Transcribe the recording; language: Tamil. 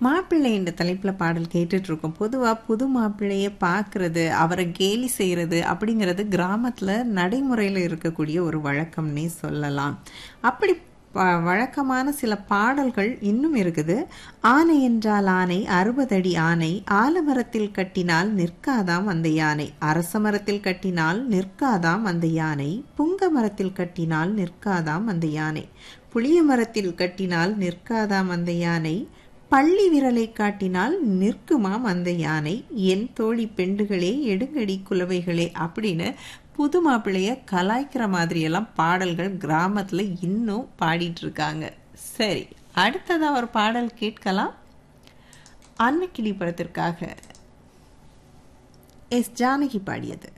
மாப்பிள்ளை என்ற தலைப்பில் பாடல் கேட்டுட்டு இருக்கோம் பொதுவாக புது மாப்பிள்ளையை பார்க்கறது அவரை கேலி செய்கிறது அப்படிங்கிறது கிராமத்தில் நடைமுறையில் இருக்கக்கூடிய ஒரு வழக்கம்னே சொல்லலாம் அப்படி வ- வழக்கமான சில பாடல்கள் இன்னும் இருக்குது ஆனை என்றால் ஆனை அறுபதடி ஆனை ஆலமரத்தில் கட்டினால் நிற்காதாம் அந்த யானை அரச மரத்தில் கட்டினால் நிற்காதாம் அந்த யானை புங்க மரத்தில் கட்டினால் நிற்காதாம் அந்த யானை புளிய மரத்தில் கட்டினால் நிற்காதாம் அந்த யானை பள்ளி விரலை காட்டினால் நிற்குமாம் அந்த யானை என் தோழி பெண்டுகளே எடுங்கடி குலவைகளே அப்படின்னு புது மாப்பிள்ளைய கலாய்க்கிற மாதிரியெல்லாம் பாடல்கள் கிராமத்தில் இன்னும் பாடிட்டு இருக்காங்க சரி அடுத்ததா ஒரு பாடல் கேட்கலாம் அன்னக்கிளி படத்திற்காக எஸ் ஜானகி பாடியது